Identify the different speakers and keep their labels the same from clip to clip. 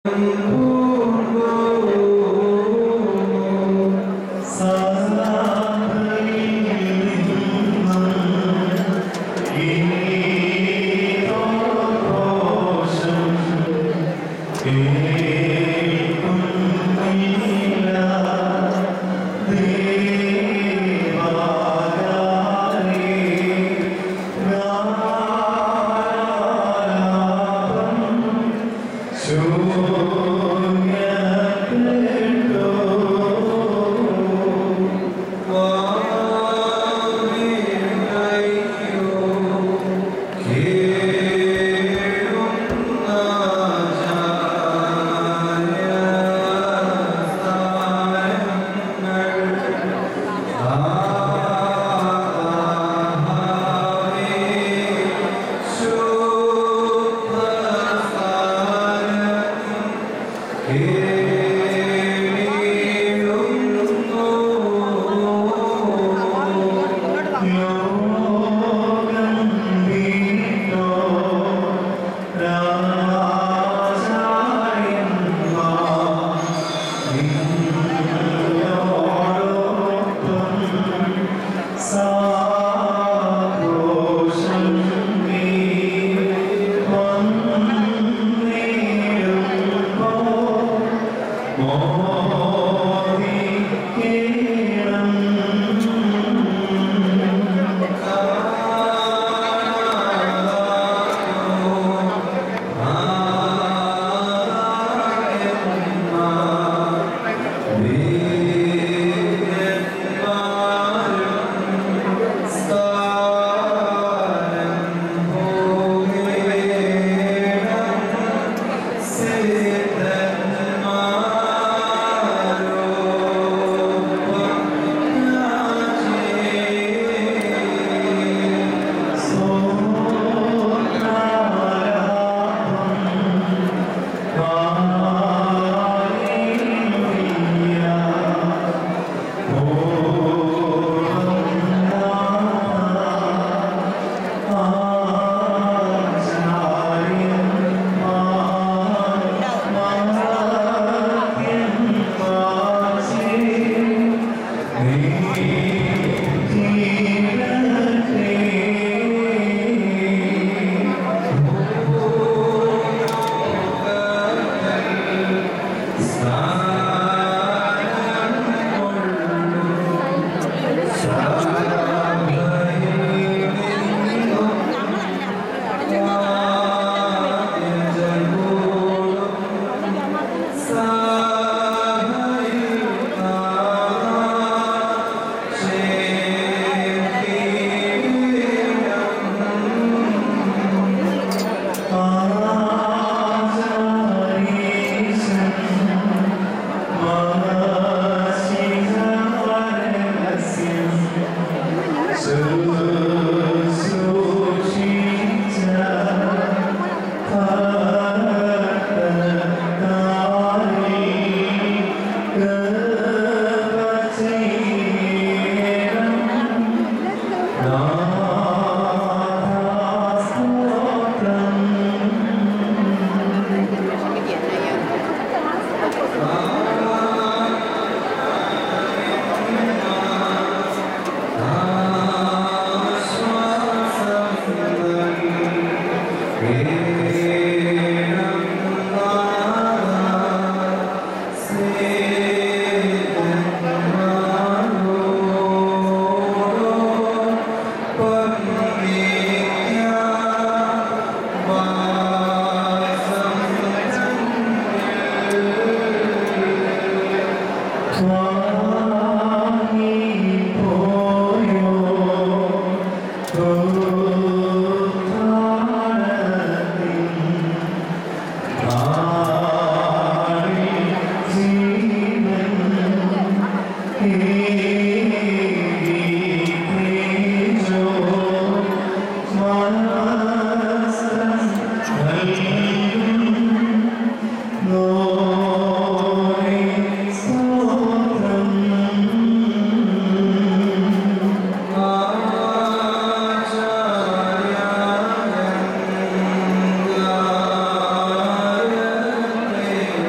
Speaker 1: ആ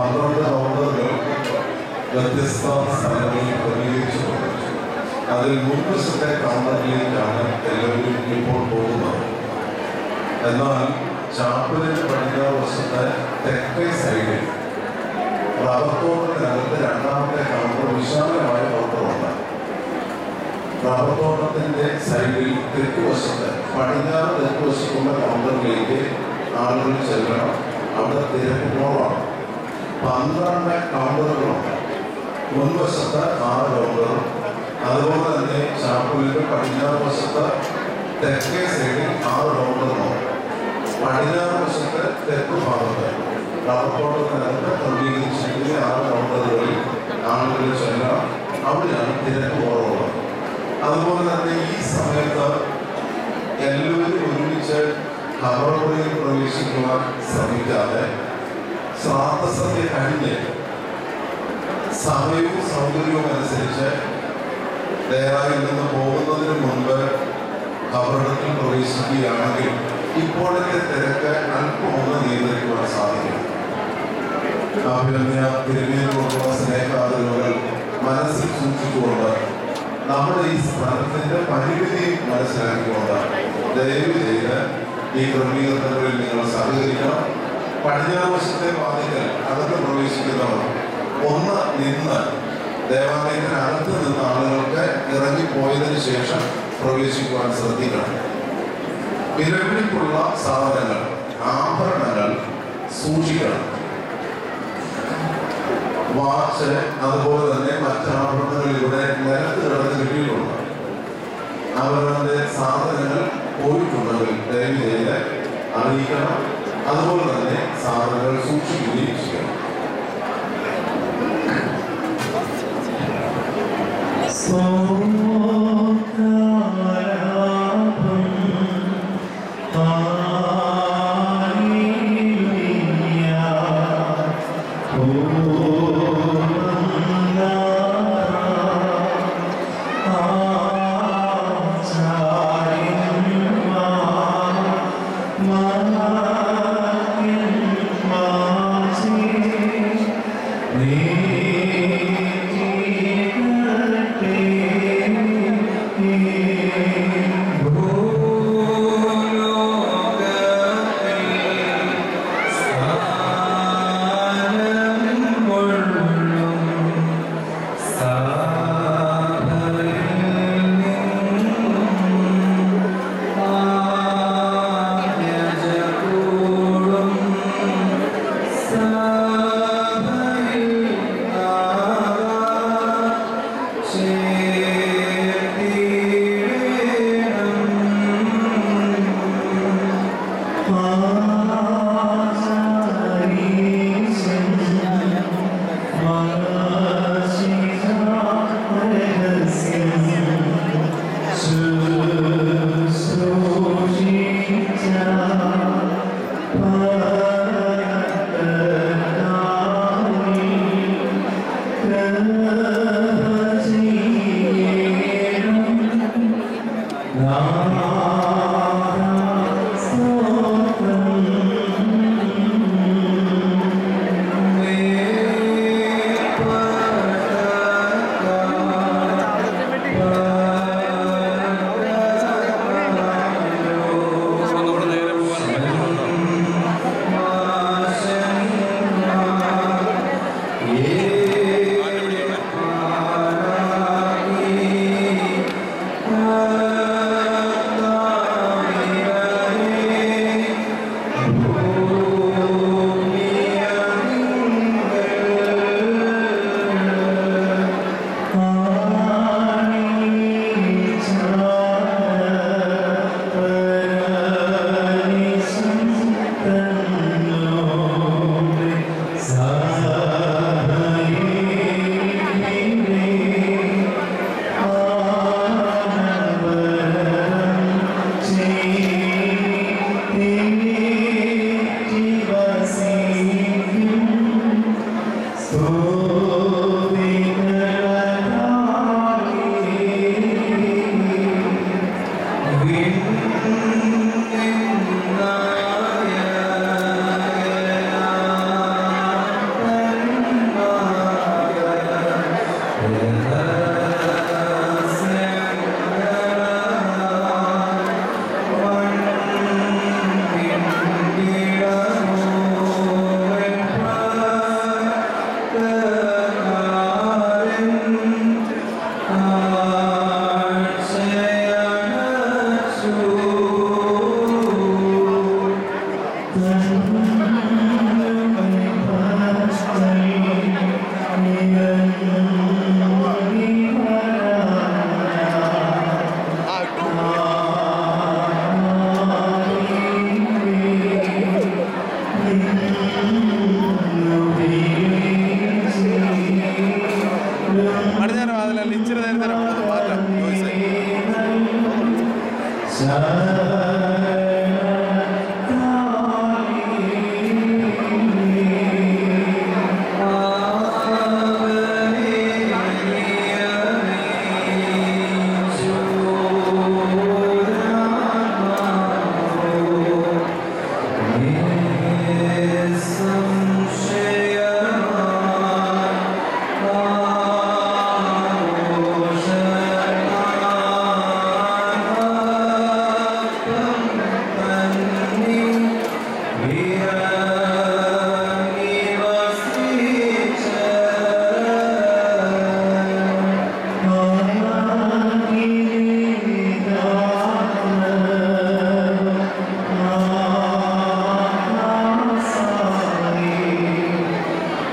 Speaker 1: പന്ത്രണ്ട് കൗണ്ടറുകൾ വ്യത്യസ്ത സ്ഥലങ്ങളിൽ ക്രമീകരിച്ചിട്ടുണ്ട് അതിൽ മുൻവശത്തെ കൗണ്ടറിലേക്കാണ് എല്ലാവരും ഇപ്പോൾ പോകുന്നത് എന്നാൽ ചാപ്പലിന് പടിഞ്ഞാറ് വശത്തെ തെക്കേ സൈഡിൽ റബ്ബർത്തോട്ടത്തിനകത്ത് രണ്ടാമത്തെ കൗണ്ടർ വിശാലമായ കൗണ്ടറുണ്ട് റബ്ബർത്തോട്ടത്തിന്റെ സൈഡിൽ തെക്ക് വശത്ത് പടിഞ്ഞാറ് തെക്ക് വശത്തുള്ള കൗണ്ടറിലേക്ക് ആളുകൾ ചെല്ലണം അവിടെ തിരക്ക് കുറവാണ് പന്ത്രണ്ട് കൗണ്ടറുകളുണ്ട് മുൻവശത്ത് ആറ് കൗണ്ടറും അതുപോലെ തന്നെ ചാപ്പലിന്റെ പടിഞ്ഞാറ് വശത്ത് തെക്കേ സൈഡിൽ ആറ് കൗണ്ടറുമാണ് പടിഞ്ഞാറ് വശത്ത് തെക്ക് ഭാഗത്ത് റബ്ബർത്തോട്ടത്തിനകത്ത് ക്രമീകരിച്ചിരിക്കുന്ന ആറ് കൗണ്ടറുകളിൽ ആളുകൾ ചെല്ലണം അവിടെയാണ് തിരക്ക് കുറവുള്ളത് അതുപോലെ തന്നെ ഈ സമയത്ത് എല്ലാവരും ഒരുമിച്ച് ഹബറോയിൽ പ്രവേശിക്കുവാൻ ശ്രമിക്കാതെ ശ്രാദ്ധസന്ധ്യ കഴിഞ്ഞ് സമയവും സൗകര്യവും അനുസരിച്ച് ദയവായി നിന്ന് പോകുന്നതിന് മുൻപ് ഖബറിടത്തിൽ പ്രവേശിക്കുകയാണെങ്കിൽ ഇപ്പോഴത്തെ തിരക്ക് അല്പം ഒന്ന് നിയന്ത്രിക്കുവാൻ സാധിക്കും അഭിനന്ദ തിരുമേനിയോടുള്ള സ്നേഹാദരവുകൾ മനസ്സിൽ സൂക്ഷിച്ചുകൊണ്ട് നമ്മുടെ ഈ സ്ഥലത്തിന്റെ പരിമിതി മനസ്സിലാക്കിക്കൊണ്ട് ദയവ് ചെയ്ത് ഈ ക്രമീകരണങ്ങളിൽ നിങ്ങൾ സഹകരിക്കണം പടിഞ്ഞാറ് വശത്തെ വാതിക്കൽ അകത്ത് പ്രവേശിക്കുന്നവർ ഒന്ന് നിന്ന് ദേവാലയത്തിനകത്ത് നിന്ന് ആളുകൾക്ക് ഇറങ്ങിപ്പോയതിനു ശേഷം പ്രവേശിക്കുവാൻ ശ്രദ്ധിക്കണം വിലപിടിപ്പുള്ള സാധനങ്ങൾ ആഭരണങ്ങൾ സൂക്ഷിക്കണം വാച്ച് അതുപോലെ തന്നെ മറ്റാഭരണങ്ങൾ ഇവിടെ നിലത്ത് കിടന്ന് കിട്ടിയിട്ടുണ്ട് അവരവന്റെ സാധനങ്ങൾ പോയിട്ടുണ്ടെങ്കിൽ ദയവ് ചെയ്ത് അറിയിക്കണം അതുപോലെ തന്നെ സാധനങ്ങൾ സൂക്ഷിക്കുകയും ചെയ്യണം
Speaker 2: Sa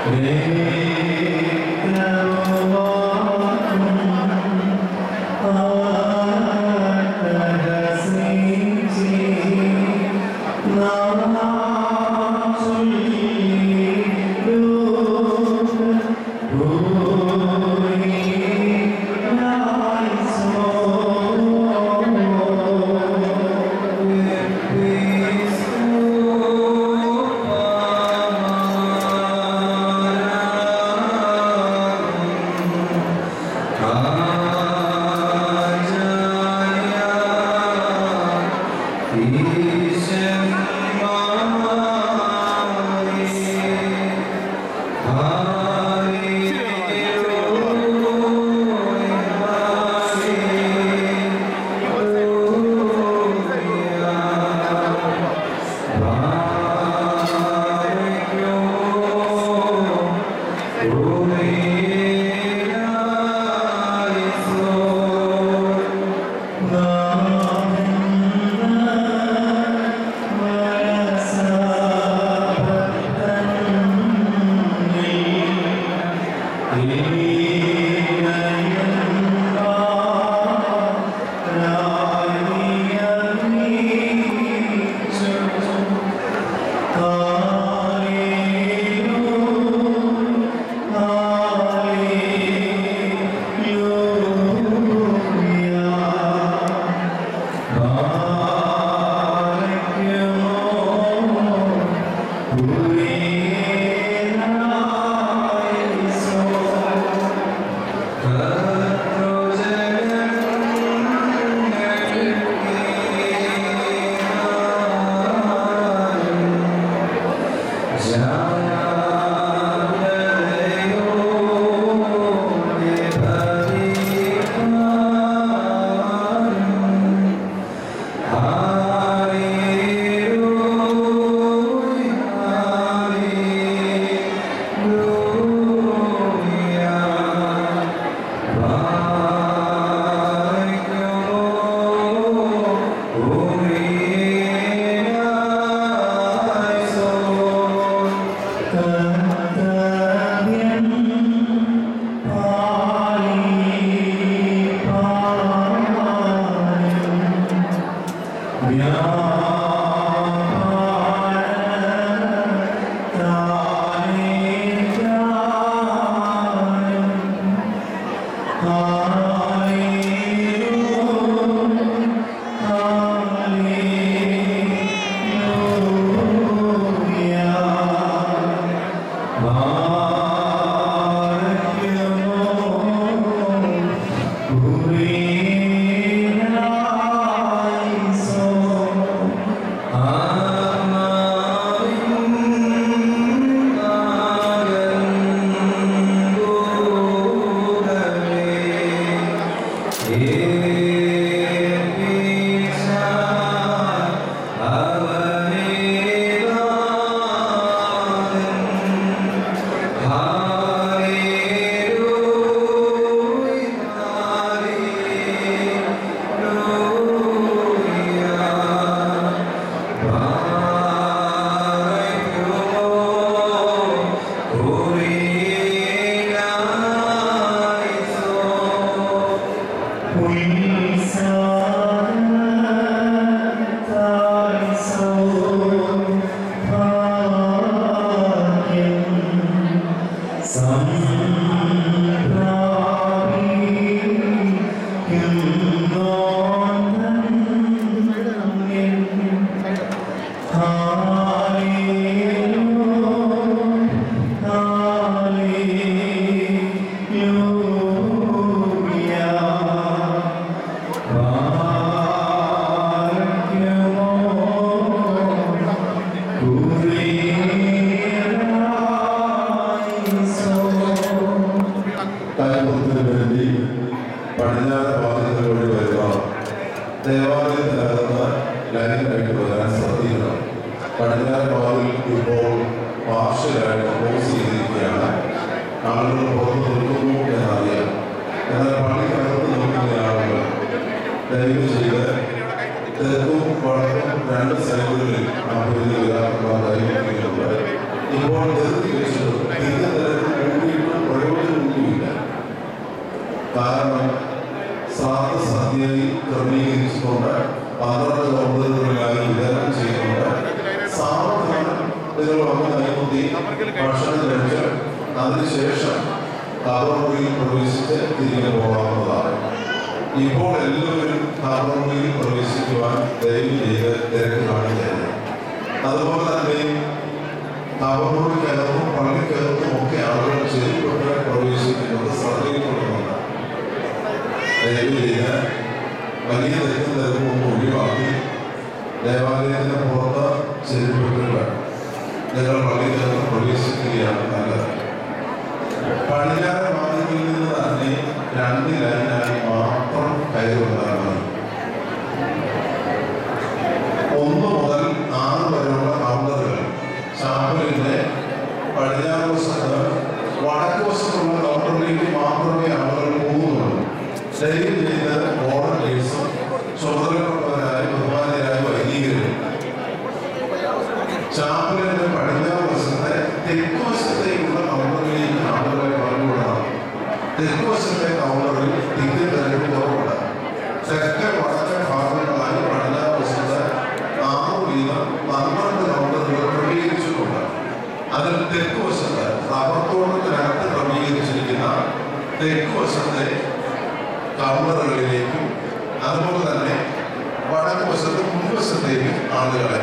Speaker 1: കാര്യത്തിന് വേണ്ടി പടിഞ്ഞാറ് ഭാഗങ്ങളിലൂടെ വരുക ദേവാലയത്തിനകത്ത് ലൈനായിട്ട് വരാൻ ശ്രദ്ധിക്കണം പടിഞ്ഞാറ് ഭാഗത്തിൽ ഇപ്പോൾ പാർഷ്യലായിട്ട് ക്ലോസ് ചെയ്തിരിക്കുകയാണ് ആളുകൾ പുറത്ത് നിൽക്കുന്നു എന്നറിയാം എന്നാൽ പള്ളിക്കകത്ത് നിൽക്കുന്ന ആളുകൾ ദയവ് ചെയ്ത് തെക്കും വടക്കും രണ്ട് സൈഡുകളിൽ ആ പുതിയ വിരാട്ടന്മാർ കൈവരിക്കുന്നുണ്ട് ഇപ്പോൾ നിർത്തി വെച്ചത് തിരുത്തൽ അതിനുശേഷം കാർബോണിൽ പ്രവേശിച്ച് തിരികെ പോകാവുന്നതാണ് ഇപ്പോൾ എല്ലാവരും കാർബോണിൽ പ്രവേശിക്കുവാൻ ദയവ് ചെയ്ത് തിരക്ക് കാണിക്കരുത് അതുപോലെ തന്നെ കാർബോണിക്കകത്തും പള്ളിക്കകത്തും ഒക്കെ ആളുകൾ ചെരുപ്പെട്ട് പ്രവേശിക്കുന്നത് ശ്രദ്ധയിൽപ്പെടുന്നുണ്ട് ദയവ് ചെയ്ത് വലിയ തിരക്കും തിരക്കും ഒന്ന് ഒഴിവാക്കി ദേവാലയത്തിന് പുറത്ത് ചെരുപ്പെട്ടുകൾ ഞങ്ങൾ പള്ളിക്കകത്ത് പ്രവേശിക്കുകയാണ് നല്ലത് പടിഞ്ഞാറ് വാതിലിൽ നിന്ന് തന്നെ രണ്ട് ലൈനായി മാത്രം കയറി വന്നാൽ മതി ഒന്ന് മുതൽ ആറ് വരെയുള്ള കൗണ്ടറുകൾ ചാപ്പലിന്റെ പടിഞ്ഞാറ് വശത്ത് വടക്ക് വശത്തുള്ള കൗണ്ടറിലേക്ക് മാത്രമേ ആളുകൾ പോകുന്നുള്ളൂ ദയവ് ചെയ്ത് വോളണ്ടിയേഴ്സും ചുമതലപ്പെട്ടവരായ ബഹുമാനരായ വൈദികരും ചാപ്പലിന്റെ പടിഞ്ഞാറ് വശത്തെ തെക്ക് വശത്തേക്കുള്ള കൗണ്ടറിലേക്ക് ആളുകളെ പറഞ്ഞുവിടണം തെക്ക് വശത്തെ കൗണ്ടറിൽ ടിക്കറ്റ് തിരക്ക് കുറവുണ്ട് തെക്ക് വടക്ക് ഭാഗങ്ങളായി പടിഞ്ഞാറ് വശത്ത് ആറ് വീതം പന്ത്രണ്ട് കൗണ്ടറുകൾ ക്രമീകരിച്ചിട്ടുണ്ട് അതിൽ തെക്ക് വശത്ത് റബ്ബർത്തോട്ടത്തിനകത്ത് ക്രമീകരിച്ചിരിക്കുന്ന തെക്ക് വശത്തെ കൗണ്ടറുകളിലേക്കും അതുപോലെ തന്നെ വടക്ക് വശത്ത് മുൻവശത്തേക്കും ആളുകളെ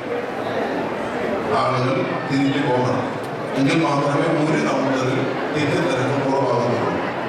Speaker 1: ആളുകൾ തിരിഞ്ഞു പോകണം എങ്കിൽ മാത്രമേ ഒരു കൗണ്ടറിൽ ടിക്കറ്റ് തിരക്ക് കുറവാകുന്നുള്ളൂ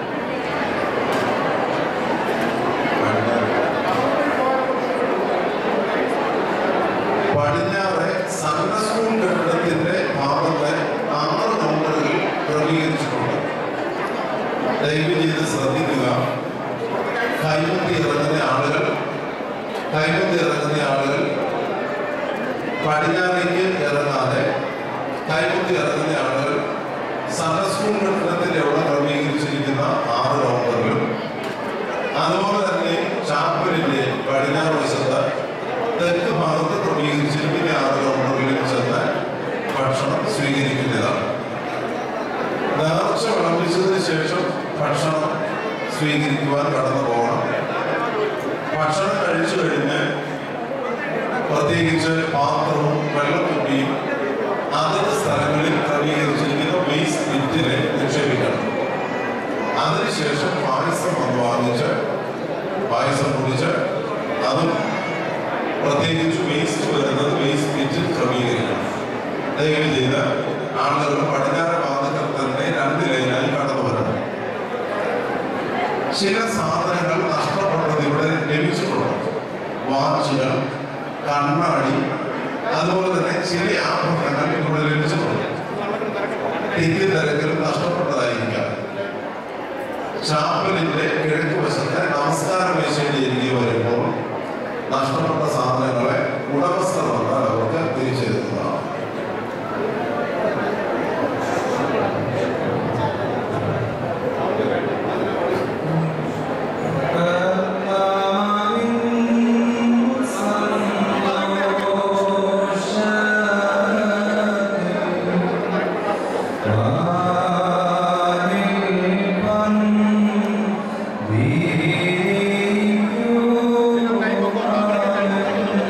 Speaker 1: പടിഞ്ഞാറ് സൺഡേ സ്കൂൾ കെട്ടിടത്തിന്റെ ഭാഗത്തെ ആറ് കൗണ്ടറുകൾ ക്രമീകരിച്ചിട്ടുണ്ട് ദയവ് ചെയ്ത് ശ്രദ്ധിക്കുക കൈമുത്തി ഇറങ്ങുന്ന ആളുകൾ കൈമുത്തി ഇറങ്ങുന്ന ആളുകൾ പടിഞ്ഞാറേക്ക് ഇറങ്ങാതെ കൈമുത്തി ഇറങ്ങുന്ന ആളുകൾ സൺഡേ സ്കൂൾ കെട്ടിടത്തിന്റെ അവിടെ ക്രമീകരിച്ചിരിക്കുന്ന ആറ് കൗണ്ടറുകളും അതുപോലെ തന്നെ ചാപ്പലിന്റെ പടിഞ്ഞാറ് വശത്ത് തെക്ക് ഭാഗത്ത് ക്രമീകരിച്ചിരിക്കുന്ന ആറ് കൗണ്ടറുകളിൽ ചെന്ന് ഭക്ഷണം സ്വീകരിക്കുന്നതാണ് നേർച്ച വിളമ്പിച്ചതിന് ശേഷം ഭക്ഷണം സ്വീകരിക്കുവാൻ കടന്നു പോകണം ഭക്ഷണം കഴിച്ചു കഴിഞ്ഞ് പ്രത്യേകിച്ച് പാത്രവും വെള്ളക്കുപ്പിയും അതത് സ്ഥലങ്ങളിൽ ക്രമീകരിച്ചിരിക്കുന്ന വേസ്റ്റ് ബിറ്റിനെ നിക്ഷേപിക്കണം അതിനുശേഷം പായസം വന്ന് വാങ്ങിച്ച് പായസം കുടിച്ച് അതും പ്രത്യേകിച്ച് വേസ്റ്റ് വരുന്നത് വേസ്റ്റ് ബിറ്റിൽ ക്രമീകരിക്കണം ദയവ് ചെയ്ത് ആളുകൾ പടിഞ്ഞാറ് ഭാഗത്തിൽ തന്നെ രണ്ട് ലൈനായി കടന്നു വരണം ചില സാധനങ്ങൾ നഷ്ടപ്പെട്ടത് ഇവിടെ ലഭിച്ചിട്ടുണ്ട് വാച്ചുകൾ കണ്ണാടി അതുപോലെ തന്നെ ചില ആഭരണങ്ങൾ ഇവിടെ ലഭിച്ചിട്ടുണ്ട് ടിക്കറ്റ് തിരക്കിലും നഷ്ടപ്പെട്ടതായിരിക്കാം ചാപ്പലിന്റെ കിഴക്ക് വശത്തെ നമസ്കാര മേശയുടെ ഇരികെ വരുമ്പോൾ നഷ്ടപ്പെട്ട സാധനങ്ങളെ ഉടമസ്ഥർ വന്നാൽ അവർക്ക് തിരിച്ചെത്തുന്നതാണ്
Speaker 2: Thank you.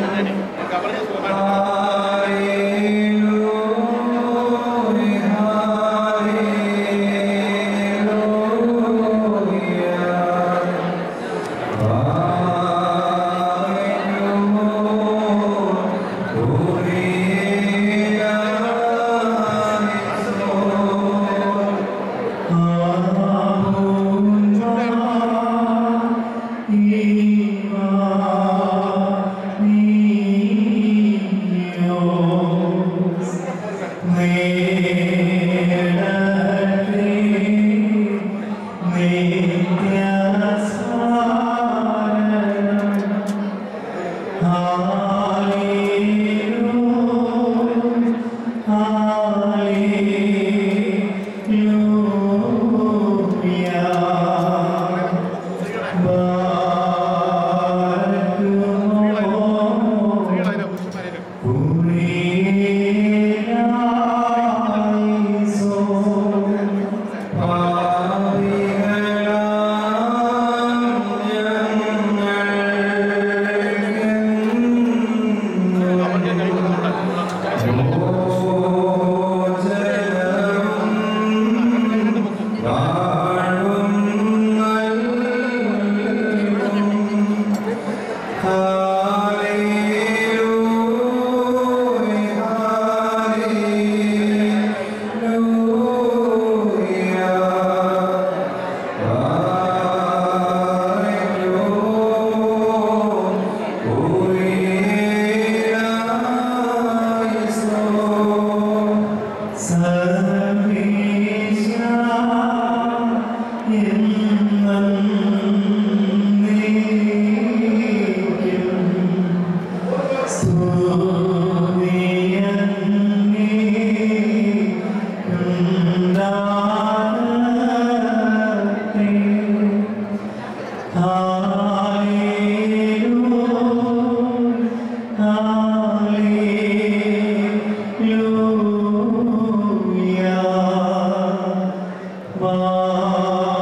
Speaker 2: ആ